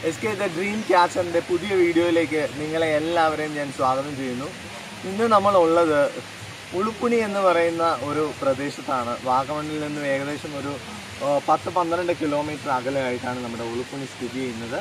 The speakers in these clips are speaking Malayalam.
എസ് കെ ദ ഡ്രീം ക്യാച്ചറിൻ്റെ പുതിയ വീഡിയോയിലേക്ക് നിങ്ങളെ എല്ലാവരെയും ഞാൻ സ്വാഗതം ചെയ്യുന്നു ഇന്ന് നമ്മളുള്ളത് ഉളുപ്പുണി എന്ന് പറയുന്ന ഒരു പ്രദേശത്താണ് വാഗമണ്ണിൽ നിന്നും ഏകദേശം ഒരു ആ, പത്ത് പന്ത്രണ്ട് കിലോമീറ്റർ അകലെയായിട്ടാണ് നമ്മുടെ ഉളുപ്പുണി സ്ഥിതി ചെയ്യുന്നത്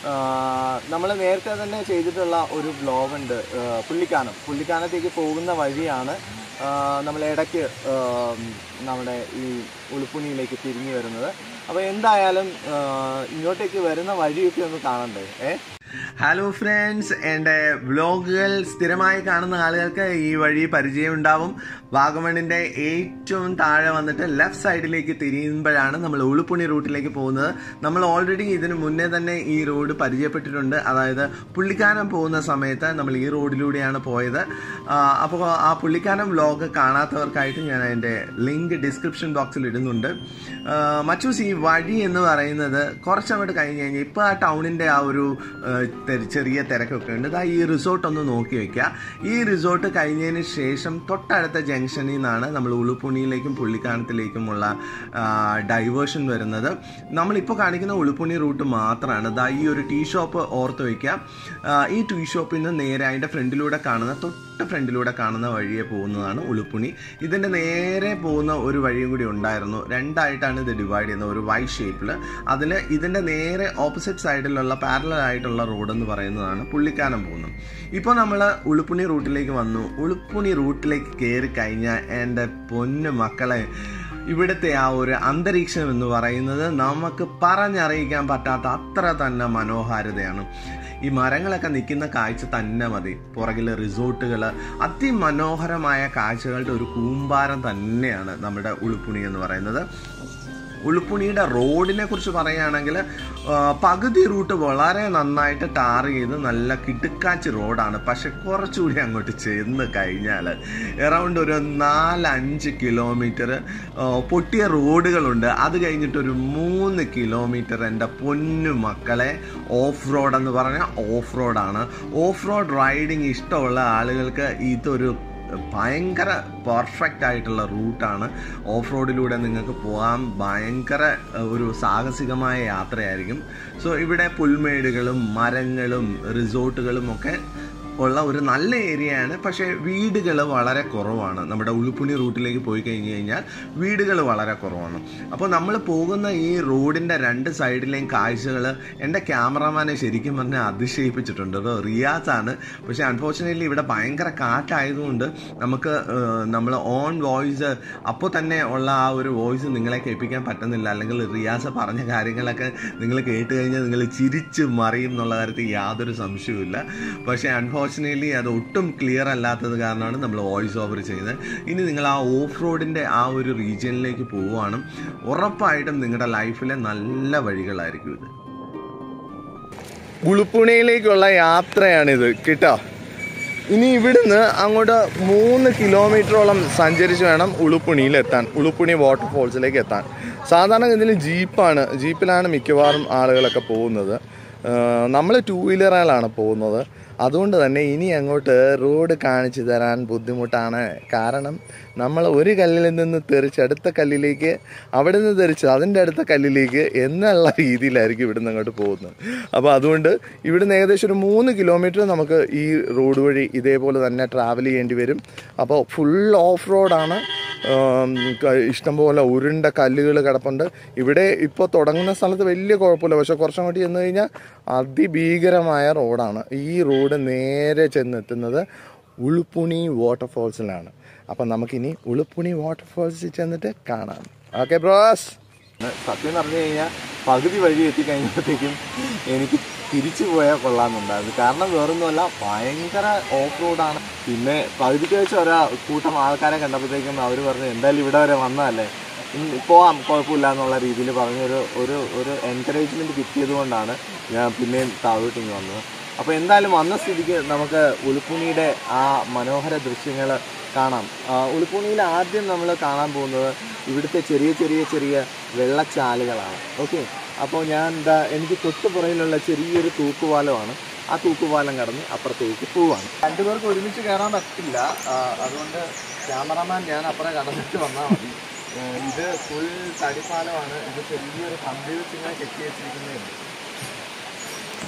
നമ്മൾ നേരത്തെ തന്നെ ചെയ്തിട്ടുള്ള ഒരു ബ്ലോഗ് ഉണ്ട് ആ, പുള്ളിക്കാനം പുള്ളിക്കാനത്തേക്ക് പോകുന്ന വഴിയാണ് നമ്മൾ ഇടയ്ക്ക് ആ, നമ്മുടെ ഈ ഉളുപ്പുണിയിലേക്ക് തിരിഞ്ഞു വരുന്നത് അപ്പോൾ എന്തായാലും ആ, ഇങ്ങോട്ടേക്ക് വരുന്ന വഴിയൊക്കെ ഒന്ന് കാണണ്ടേ ഏ ഹലോ ഫ്രണ്ട്സ് എൻ്റെ വ്ലോഗുകൾ സ്ഥിരമായി കാണുന്ന ആളുകൾക്ക് ഈ വഴി പരിചയം ഉണ്ടാവും വാഗമണിൻ്റെ ഏറ്റവും താഴെ വന്നിട്ട് ലെഫ്റ്റ് സൈഡിലേക്ക് തിരിയുമ്പോഴാണ് നമ്മൾ ഉളുപ്പുണി റൂട്ടിലേക്ക് പോകുന്നത് നമ്മൾ ഓൾറെഡി ഇതിന് മുന്നേ തന്നെ ഈ റോഡ് പരിചയപ്പെട്ടിട്ടുണ്ട് അതായത് പുള്ളിക്കാനം പോകുന്ന സമയത്ത് നമ്മൾ ഈ റോഡിലൂടെയാണ് പോയത് അപ്പോൾ ആ പുള്ളിക്കാനം വ്ലോഗ് കാണാത്തവർക്കായിട്ട് ഞാൻ അതിൻ്റെ ലിങ്ക് ഡിസ്ക്രിപ്ഷൻ ബോക്സിൽ ഇടുന്നുണ്ട് ആ, മച്ചൂസ് ഈ വഴി എന്ന് പറയുന്നത് കുറച്ചങ്ങോട്ട് കഴിഞ്ഞ് കഴിഞ്ഞാൽ ഇപ്പോൾ ആ ടൗണിൻ്റെ ആ ഒരു ആ, തെര- ചെറിയ തിരക്കൊക്കെ ഉണ്ട് ദാ ഈ റിസോർട്ട് ഒന്ന് നോക്കി വെക്കുക ഈ റിസോർട്ട് കഴിഞ്ഞതിന് ശേഷം തൊട്ടടുത്ത ജംഗ്ഷനിൽ നിന്നാണ് നമ്മൾ ഉളുപ്പുണിയിലേക്കും പുള്ളിക്കാനത്തിലേക്കുമുള്ള ഡൈവേർഷൻ വരുന്നത് നമ്മളിപ്പോൾ കാണിക്കുന്ന ഉളുപ്പുണി റൂട്ട് മാത്രമാണ് ദാ ഈ ഒരു ടീ ഷോപ്പ് ഓർത്ത് വയ്ക്കുക ആ, ഈ ടീ ഷോപ്പിൽ നിന്ന് നേരെ അതിൻ്റെ ഫ്രണ്ടിലൂടെ കാണുന്ന തൊട്ട് ഫ്രണ്ടിലൂടെ കാണുന്ന വഴിയെ പോകുന്നതാണ് ഉളുപ്പുണി ഇതിൻ്റെ നേരെ പോകുന്ന ഒരു വഴിയും കൂടി ഉണ്ടായിരുന്നു രണ്ടായിട്ടാണ് ഇത് ഡിവൈഡ് ചെയ്യുന്നത് ഒരു വൈ ഷേപ്പിൽ അതിൽ ഇതിൻ്റെ നേരെ ഓപ്പോസിറ്റ് സൈഡിലുള്ള പാരലൽ ആയിട്ടുള്ള റോഡ് എന്ന് പറയുന്നതാണ് പുള്ളിക്കാനം പോകുന്നത് ഇപ്പോൾ നമ്മൾ ഉളുപ്പുണി റൂട്ടിലേക്ക് വന്നു ഉളുപ്പുണി റൂട്ടിലേക്ക് കയറി കഴിഞ്ഞാൽ എൻ്റെ പൊന്നു മക്കളെ ഇവിടുത്തെ ആ ഒരു അന്തരീക്ഷം എന്ന് പറയുന്നത് നമുക്ക് പറഞ്ഞറിയിക്കാൻ പറ്റാത്ത അത്ര തന്നെ മനോഹാരിതയാണ് ഈ മരങ്ങളൊക്കെ നിൽക്കുന്ന കാഴ്ച തന്നെ മതി പുറകിൽ റിസോർട്ടുകൾ അതിമനോഹരമായ കാഴ്ചകളുടെ ഒരു കൂമ്പാരം തന്നെയാണ് നമ്മുടെ ഉളുപ്പുണി എന്ന് പറയുന്നത് ഉളുപ്പുണിയുടെ റോഡിനെ കുറിച്ച് പറയുകയാണെങ്കിൽ ആ, പകുതി റൂട്ട് വളരെ നന്നായിട്ട് ടാർ ചെയ്ത് നല്ല കിടുക്കാച്ച് റോഡാണ് പക്ഷെ കുറച്ചുകൂടി അങ്ങോട്ട് ചെന്ന് കഴിഞ്ഞാൽ എറൗണ്ട് ഒരു നാലഞ്ച് കിലോമീറ്റർ പൊട്ടിയ റോഡുകളുണ്ട് അത് കഴിഞ്ഞിട്ട് ഒരു മൂന്ന് കിലോമീറ്റർ എൻ്റെ പൊന്നു മക്കളെ ഓഫ് റോഡ് എന്ന് പറഞ്ഞാൽ ഓഫ് റോഡാണ് ഓഫ് റോഡ് റൈഡിങ് ഇഷ്ടമുള്ള ആളുകൾക്ക് ഇതൊരു ഭയങ്കര പെർഫെക്റ്റ് ആയിട്ടുള്ള റൂട്ടാണ് ഓഫ് റോഡിലൂടെ നിങ്ങൾക്ക് പോകാൻ ഭയങ്കര ഏഹ്, ഒരു സാഹസികമായ യാത്രയായിരിക്കും സോ ഇവിടെ പുൽമേടുകളും മരങ്ങളും റിസോർട്ടുകളും ഒക്കെ ഉള്ള ഒരു നല്ല ഏരിയയാണ് പക്ഷേ വീടുകൾ വളരെ കുറവാണ് നമ്മുടെ ഉളുപ്പുണി റൂട്ടിലേക്ക് പോയി കഴിഞ്ഞ് കഴിഞ്ഞാൽ വീടുകൾ വളരെ കുറവാണ് അപ്പോൾ നമ്മൾ പോകുന്ന ഈ റോഡിൻ്റെ രണ്ട് സൈഡിലെയും കാഴ്ചകൾ എൻ്റെ ക്യാമറമാനെ ശരിക്കും പറഞ്ഞാൽ അതിശയിപ്പിച്ചിട്ടുണ്ട് കേട്ടോ റിയാസ് ആണ് പക്ഷേ അൺഫോർച്ചുനേറ്റ്ലി ഇവിടെ ഭയങ്കര കാറ്റായതുകൊണ്ട് നമുക്ക് നമ്മൾ ഓൺ വോയിസ് അപ്പോൾ തന്നെ ഉള്ള ആ ഒരു വോയിസ് നിങ്ങളെ കേൾപ്പിക്കാൻ പറ്റുന്നില്ല അല്ലെങ്കിൽ റിയാസ് പറഞ്ഞ കാര്യങ്ങളൊക്കെ നിങ്ങൾ കേട്ട് കഴിഞ്ഞാൽ നിങ്ങൾ ചിരിച്ച് മറിയും എന്നുള്ള കാര്യത്തിൽ യാതൊരു സംശയവുമില്ല പക്ഷേ അൺഫോർച്ചുനേറ്റ്ലി അത് ഒട്ടും ക്ലിയർ അല്ലാത്തത് കാരണമാണ് നമ്മൾ വോയിസ് ഓവർ ചെയ്യുന്നത് ഇനി നിങ്ങൾ ആ ഓഫ് റോഡിൻ്റെ ആ ഒരു റീജിയനിലേക്ക് പോവുകയാണ് ഉറപ്പായിട്ടും നിങ്ങളുടെ ലൈഫിലെ നല്ല വഴികളായിരിക്കും ഇത് ഉളുപ്പുണിയിലേക്കുള്ള യാത്രയാണിത് കേട്ടോ ഇനി ഇവിടുന്ന് അങ്ങോട്ട് മൂന്ന് കിലോമീറ്ററോളം സഞ്ചരിച്ച് വേണം ഉളുപ്പുണിയിൽ എത്താൻ ഉളുപ്പുണി വാട്ടർഫോൾസിലേക്ക് എത്താൻ സാധാരണ ഇതിൽ ജീപ്പാണ് ജീപ്പിലാണ് മിക്കവാറും ആളുകളൊക്കെ പോകുന്നത് നമ്മൾ ടൂ വീലറുകളാണ് പോകുന്നത് അതുകൊണ്ട് തന്നെ ഇനി അങ്ങോട്ട് റോഡ് കാണിച്ചു തരാൻ ബുദ്ധിമുട്ടാണ് കാരണം നമ്മൾ ഒരു കല്ലിൽ നിന്ന് തെറിച്ച് അടുത്ത കല്ലിലേക്ക് അവിടെ നിന്ന് തെറിച്ച് അതിൻ്റെ അടുത്ത കല്ലിലേക്ക് എന്നുള്ള രീതിയിലായിരിക്കും ഇവിടുന്ന് അങ്ങോട്ട് പോകുന്നത് അപ്പോൾ അതുകൊണ്ട് ഇവിടുന്ന് ഏകദേശം ഒരു മൂന്ന് കിലോമീറ്റർ നമുക്ക് ഈ റോഡ് വഴി ഇതേപോലെ തന്നെ ട്രാവൽ ചെയ്യേണ്ടി വരും അപ്പോൾ ഫുൾ ഓഫ് റോഡാണ് ആം, ക- ഇഷ്ടംപോലെ ഉരുണ്ട കല്ലുകൾ കിടപ്പുണ്ട് ഇവിടെ ഇപ്പോൾ തുടങ്ങുന്ന സ്ഥലത്ത് വലിയ കുഴപ്പമില്ല പക്ഷെ കുറച്ചങ്ങോട്ട് ചെന്ന് കഴിഞ്ഞാൽ അതിഭീകരമായ റോഡാണ് ഈ റോഡ് നേരെ ചെന്നെത്തുന്നത് ഉളുപ്പുണി വാട്ടർഫോൾസിലാണ് അപ്പം നമുക്കിനി ഉളുപ്പുണി വാട്ടർഫോൾസിൽ ചെന്നിട്ട് കാണാം ഓക്കെ ബ്രോസ് സത്യം പറഞ്ഞു കഴിഞ്ഞാൽ പകുതി വഴി എത്തിക്കഴിഞ്ഞപ്പോഴത്തേക്കും എനിക്ക് തിരിച്ചു പോയാൽ കൊള്ളാമെന്നുണ്ടായിരുന്നു കാരണം വേറൊന്നുമല്ല ഭയങ്കര ഓഫ് റോഡാണ് പിന്നെ പകുതിക്ക് വെച്ച് ഒരാ കൂട്ടം ആൾക്കാരെ കണ്ടപ്പോഴത്തേക്കും അവർ പറഞ്ഞു എന്തായാലും ഇവിടെ വരെ വന്നതല്ലേ ഉം, പോവാം കുഴപ്പമില്ല എന്നുള്ള രീതിയിൽ പറഞ്ഞൊരു ഒരു ഒരു എൻകറേജ്മെൻറ്റ് കിട്ടിയത് കൊണ്ടാണ് ഞാൻ പിന്നെയും താഴോട്ട് ഇങ്ങ് വന്നത് അപ്പോൾ എന്തായാലും വന്ന സ്ഥിതിക്ക് നമുക്ക് ഉളുപ്പുണിയുടെ ആ മനോഹര ദൃശ്യങ്ങൾ കാണാം ആ, ഉളുപ്പുണിയിൽ ആദ്യം നമ്മൾ കാണാൻ പോകുന്നത് ഇവിടുത്തെ ചെറിയ ചെറിയ ചെറിയ വെള്ളച്ചാലുകളാണ് ഓക്കെ അപ്പോൾ ഞാൻ എന്താ എനിക്ക് തൊട്ട് പുറകിലുള്ള ചെറിയൊരു തൂക്കുപാലമാണ് ആ തൂക്കുപാലം കടന്ന് അപ്പുറത്തേക്ക് പോവാണ് രണ്ടുപേർക്ക് ഒരുമിച്ച് കയറാൻ പറ്റില്ല ആ, അതുകൊണ്ട് ക്യാമറമാൻ ഞാൻ അപ്പുറം കടന്നിട്ട് വന്നാൽ മതി ഏ, ഇത് ഫുൾ തടിപ്പാലമാണ് ഇത് ചെറിയൊരു കമ്പി വെച്ച് ഇങ്ങനെ കെട്ടി വെച്ചിരിക്കുന്നേ ഉള്ളൂ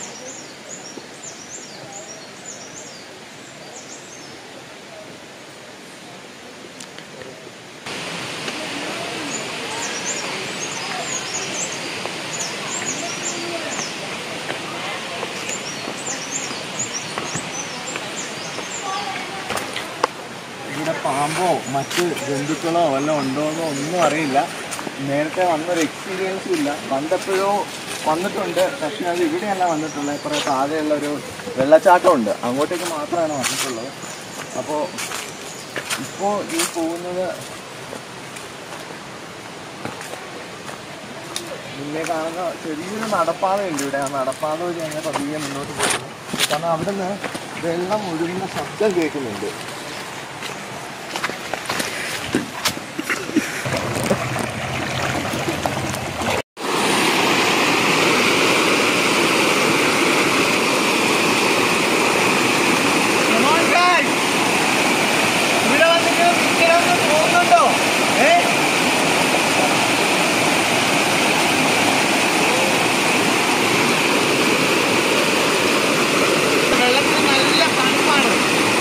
മറ്റ് ജന്തുക്കളോ വല്ലതും ഉണ്ടോ എന്നോ ഒന്നും അറിയില്ല നേരത്തെ വന്നൊരു എക്സ്പീരിയൻസും ഇല്ല വന്നപ്പോഴോ വന്നിട്ടുണ്ട് പക്ഷെ അത് ഇവിടെയല്ല വന്നിട്ടുള്ളത് കുറേ താഴെയുള്ള ഒരു വെള്ളച്ചാട്ടമുണ്ട് അങ്ങോട്ടേക്ക് മാത്രമാണ് വന്നിട്ടുള്ളത് അപ്പോൾ ഇപ്പോൾ ഈ പോകുന്നത് മുന്നേ കാണുന്ന ചെറിയൊരു നടപ്പാതയുണ്ട് ഇവിടെ ആ നടപ്പാത വഴി അങ്ങനെ പതിയെ മുന്നോട്ട് പോകുന്നു കാരണം അവിടെ നിന്ന് വെള്ളം ഒഴുകുന്ന ശബ്ദം കേൾക്കുന്നുണ്ട് ഇവിടെ വന്നിട്ട് ഇങ്ങനെ പോകുന്നുണ്ടോ ഏ വെള്ളത്തിന് നല്ല തണുപ്പാണ്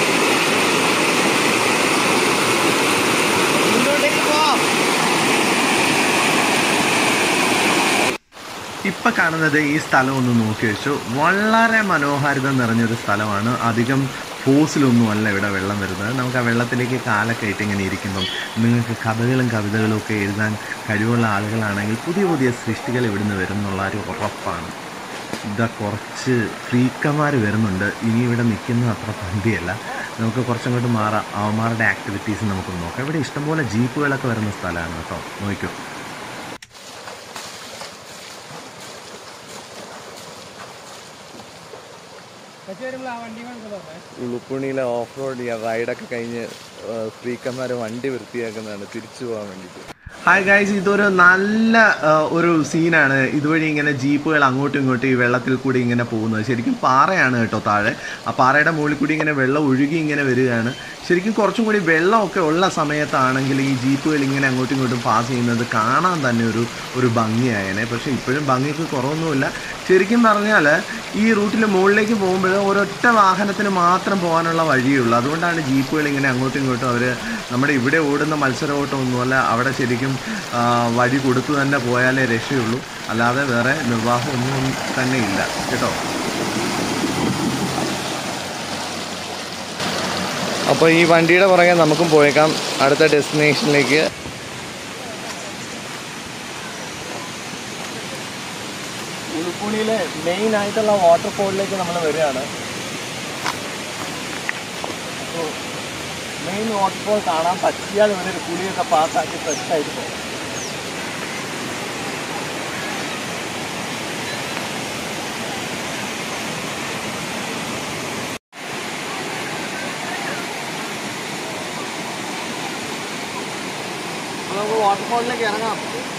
മുന്നോട്ടേക്ക് പോവാം ഇപ്പൊ കാണുന്നത് ഈ സ്ഥലം ഒന്ന് നോക്കി വെച്ചു വളരെ മനോഹാരിത നിറഞ്ഞൊരു സ്ഥലമാണ് അധികം ഫോഴ്സിലൊന്നും അല്ല ഇവിടെ വെള്ളം വരുന്നത് നമുക്ക് ആ വെള്ളത്തിലേക്ക് കാലൊക്കെ ഇട്ട് ഇങ്ങനെ ഇരിക്കുമ്പം നിങ്ങൾക്ക് കഥകളും കവിതകളും ഒക്കെ എഴുതാൻ കഴിവുള്ള ആളുകളാണെങ്കിൽ പുതിയ പുതിയ സൃഷ്ടികൾ ഇവിടുന്ന് വരും എന്നുള്ള ഒരു ഉറപ്പാണ് ഇതാ കുറച്ച് ഫ്രീക്കന്മാർ വരുന്നുണ്ട് ഇനി ഇവിടെ നിൽക്കുന്നത് അത്ര പന്തിയല്ല നമുക്ക് കുറച്ചങ്ങോട്ട് മാറാം അവന്മാരുടെ ആക്ടിവിറ്റീസ് നമുക്ക് നോക്കാം ഇവിടെ ഇഷ്ടംപോലെ ജീപ്പുകളൊക്കെ വരുന്ന സ്ഥലമാണ് കേട്ടോ നോക്കൂ ഉളുപ്പുണിയിലെ ഓഫ് റോഡ് റൈഡൊക്കെ കഴിഞ്ഞ് സ്ത്രീക്കന്മാർ വണ്ടി വൃത്തിയാക്കുന്നതാണ് തിരിച്ചു പോകാൻ വേണ്ടിയിട്ട് ഹായ് ഗൈസ് ഇതൊരു നല്ല ആ, ഒരു സീനാണ് ഇതുവഴി ഇങ്ങനെ ജീപ്പുകൾ അങ്ങോട്ടും ഇങ്ങോട്ടും ഈ വെള്ളത്തിൽ കൂടി ഇങ്ങനെ പോകുന്നത് ശരിക്കും പാറയാണ് കേട്ടോ താഴെ ആ പാറയുടെ മുകളിൽ കൂടി ഇങ്ങനെ വെള്ളം ഒഴുകി ഇങ്ങനെ വരികയാണ് ശരിക്കും കുറച്ചും കൂടി വെള്ളമൊക്കെ ഉള്ള സമയത്താണെങ്കിൽ ഈ ജീപ്പുകൾ ഇങ്ങനെ അങ്ങോട്ടും ഇങ്ങോട്ടും പാസ് ചെയ്യുന്നത് കാണാൻ തന്നെ ഒരു ഒരു ഭംഗിയായേനെ പക്ഷേ ഇപ്പോഴും ഭംഗിക്ക് കുറവൊന്നുമില്ല ശരിക്കും പറഞ്ഞാൽ ഈ റൂട്ടിൽ മുകളിലേക്ക് പോകുമ്പോൾ ഒരൊറ്റ വാഹനത്തിന് മാത്രം പോകാനുള്ള വഴിയുള്ളൂ അതുകൊണ്ടാണ് ജീപ്പുകൾ ഇങ്ങനെ അങ്ങോട്ടും ഇങ്ങോട്ടും അവർ നമ്മുടെ ഇവിടെ ഓടുന്ന മത്സര ഓട്ടമൊന്നുമല്ല അവിടെ ശരിക്കും ആ, വഴി കൊടുത്തു തന്നെ പോയാലേ രക്ഷയുള്ളൂ അല്ലാതെ വേറെ നിർവാഹമൊന്നും തന്നെ ഇല്ല കേട്ടോ അപ്പോൾ ഈ വണ്ടിയുടെ പുറകെ നമുക്കും പോയേക്കാം അടുത്ത ഡെസ്റ്റിനേഷനിലേക്ക് ഉളുപ്പുണിയിലെ മെയിൻ ആയിട്ടുള്ള വാട്ടർഫോളിലേക്ക് നമ്മൾ വരികയാണ് അപ്പോൾ മെയിൻ വാട്ടർഫോൾ കാണാൻ പറ്റിയാൽ ഇവിടെ ഒരു കുളിയൊക്കെ പാസ്സാക്കി ഫ്രഷ് ആയിട്ട് പോകും അപ്പോൾ നമുക്ക് വാട്ടർഫോളിലേക്ക് ഇറങ്ങാം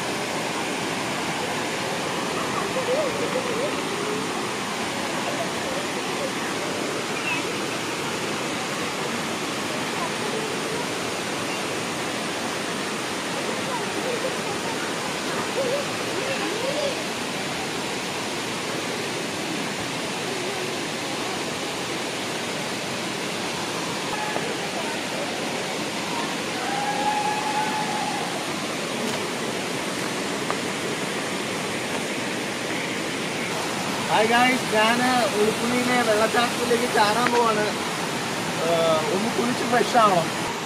ഹായ് ഗായ്സ് ഞാൻ ഉളുപ്പുണിയിലെ വെള്ളച്ചാട്ടത്തിലേക്ക് ചാടാൻ പോവാണ് ഏഹ് ഒന്ന് കുളിച്ച് ഫ്രഷ് ആവണം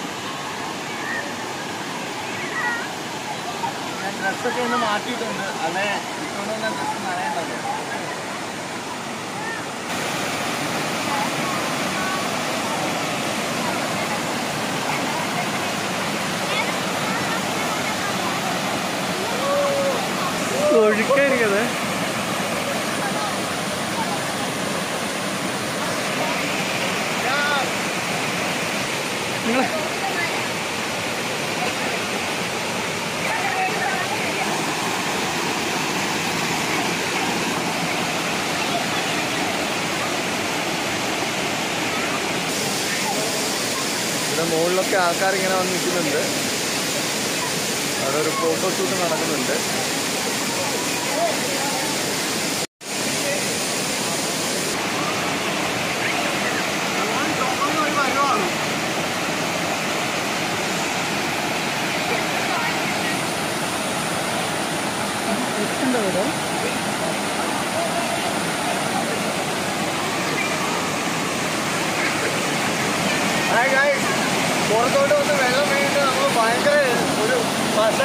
ഞാൻ ഡ്രസ്സൊക്കെ ഒന്ന് മാറ്റിയിട്ടുണ്ട് അല്ലെ ഇട്ടുകൊണ്ട് തന്നെ ഡ്രസ്സ് നനയണ്ടല്ലോ ഒഴുക്കായിരിക്കത് നിങ്ങൾ ഇവിടെ മുകളിലൊക്കെ ആൾക്കാർ ഇങ്ങനെ വന്ന് നിൽക്കുന്നുണ്ട് അവിടെ ഒരു ഫോട്ടോ ഷൂട്ട് നടക്കുന്നുണ്ട് ഹായ് ഗായ്സ് പുറത്തോട്ട് വന്ന് വെള്ളം വീണിട്ട്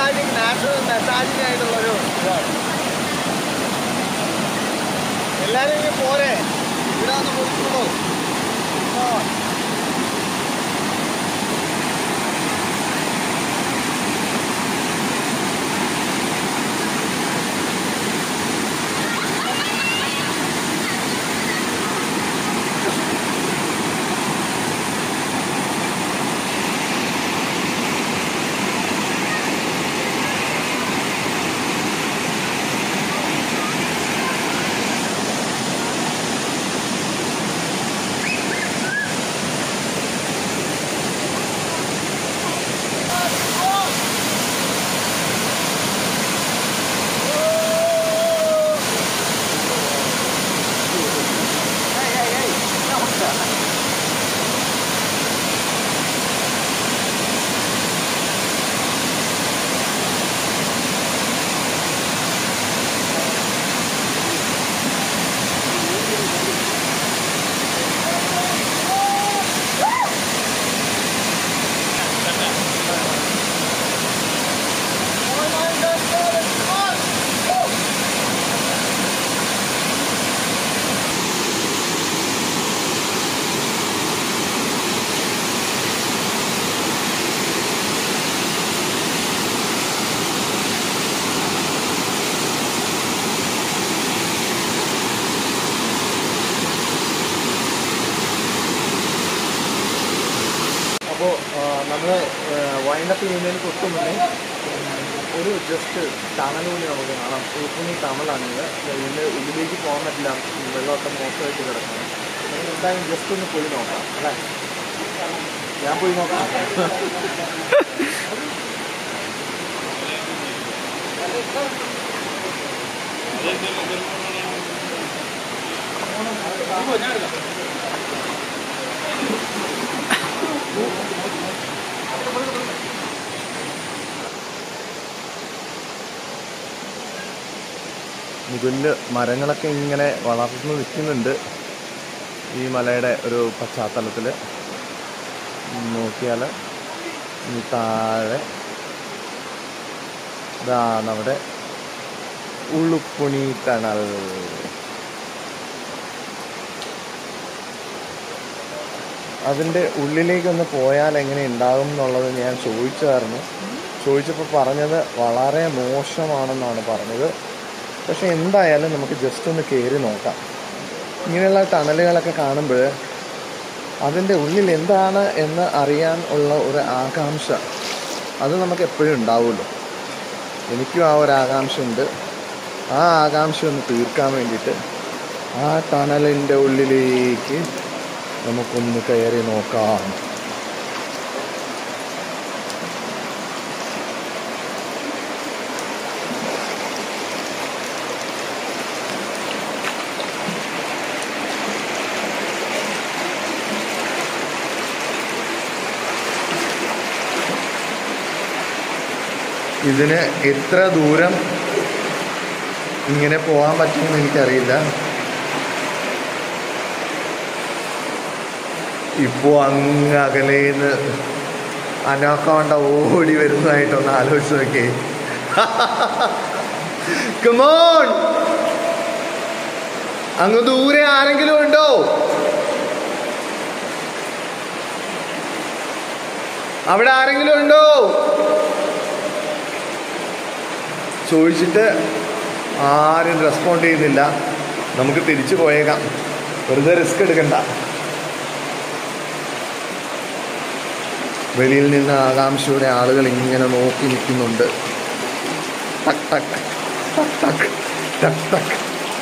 മസാജിങ് നാച്ചുറൽ മസാജിങ് ആയിട്ടുള്ളൊരു ഇതാണ് എല്ലാവരും ഇങ്ങനെ പോരെ ഇവിടെ വന്ന് കൊടുക്കുള്ളൂ അപ്പോൾ നമ്മൾ വൈൻഡപ്പ് ചെയ്യുന്നതിന് തൊട്ട് മുന്നേ ഉം, ഒരു ജസ്റ്റ് ടണൽ കൂടി നമുക്ക് കാണാം ഉൾപ്പുണി ടണലാണിത് ഇതിൻ്റെ ഉള്ളിലേക്ക് പോകാൻ പറ്റില്ല വെള്ളമൊക്കെ മോശമായിട്ട് കിടക്കണം നമുക്ക് എന്തായാലും ജസ്റ്റ് ഒന്ന് പോയി നോക്കാം അല്ലേ ഞാൻ പോയി നോക്കാം മുകളില് മരങ്ങളൊക്കെ ഇങ്ങനെ വളർന്നു നിൽക്കുന്നുണ്ട് ഈ മലയുടെ ഒരു പശ്ചാത്തലത്തിൽ നോക്കിയാൽ ഈ താഴെ ഇതാണ് അവിടെ ഉളുപ്പുണി ടണൽ അതിൻ്റെ ഉള്ളിലേക്കൊന്ന് പോയാൽ എങ്ങനെ ഉണ്ടാകും എന്നുള്ളത് ഞാൻ ചോദിച്ചായിരുന്നു ചോദിച്ചപ്പോൾ പറഞ്ഞത് വളരെ മോശമാണെന്നാണ് പറഞ്ഞത് പക്ഷെ എന്തായാലും നമുക്ക് ജസ്റ്റ് ഒന്ന് കയറി നോക്കാം ഇങ്ങനെയുള്ള ടണലുകളൊക്കെ കാണുമ്പോൾ അതിൻ്റെ ഉള്ളിൽ എന്താണ് എന്ന് അറിയാൻ ഉള്ള ഒരു ആകാംക്ഷ അത് നമുക്ക് എപ്പോഴും ഉണ്ടാവുമല്ലോ എനിക്കും ആ ഒരു ആകാംക്ഷ ഉണ്ട് ആ ആകാംക്ഷ ഒന്ന് തീർക്കാൻ വേണ്ടിയിട്ട് ആ ടണലിൻ്റെ ഉള്ളിലേക്ക് നമുക്കൊന്ന് കയറി നോക്കാം ഇതിന് എത്ര ദൂരം ഇങ്ങനെ പോകാൻ പറ്റുമെന്ന് എനിക്കറിയില്ല ഇപ്പോൾ അങ്ങ് അകലേന്ന് അനാക്കോണ്ട ഓടി വരുന്നതായിട്ടൊന്ന് ആലോചിച്ച് നോക്കിയേ കമോൺ അങ്ങ് ദൂരെ ആരെങ്കിലും ഉണ്ടോ അവിടെ ആരെങ്കിലും ഉണ്ടോ ചോദിച്ചിട്ട് ആരും റെസ്പോണ്ട് ചെയ്യുന്നില്ല നമുക്ക് തിരിച്ചു പോയേക്കാം വെറുതെ റിസ്ക് എടുക്കണ്ട വെളിയിൽ നിന്ന് ആകാംക്ഷയുടെ ആളുകൾ ഇങ്ങനെ നോക്കി നിൽക്കുന്നുണ്ട് ടക് ടക് ടക് ടക് ടക് ടക്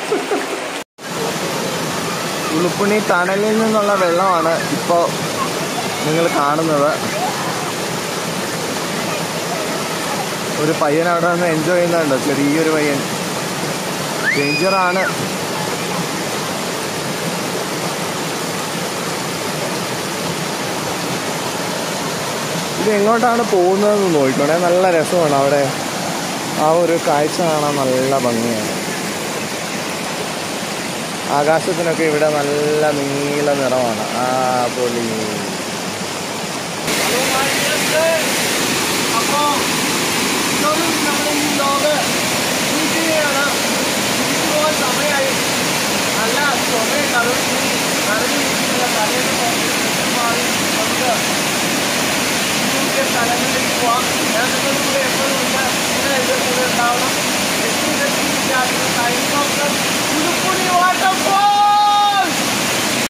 ഉളുപ്പുണി ടണലിൽ നിന്നുള്ള വെള്ളമാണ് ഇപ്പോൾ നിങ്ങൾ കാണുന്നത് ഒരു പയ്യൻ അവിടെ നിന്ന് എൻജോയ് ചെയ്യുന്നുണ്ട് ചെറിയൊരു പയ്യൻ ഡേഞ്ചറാണ് ഇത് എങ്ങോട്ടാണ് പോകുന്നതെന്ന് നോക്കിക്കോണേ നല്ല രസമാണ് അവിടെ ആ ഒരു കാഴ്ച കാണാൻ നല്ല ഭംഗിയാണ് ആകാശത്തിനൊക്കെ ഇവിടെ നല്ല നീല നിറമാണ് ആ പൊളി അപ്പോൾ സ്ഥലങ്ങളിലേക്ക് പോവാം ഞാൻ നിങ്ങൾക്ക്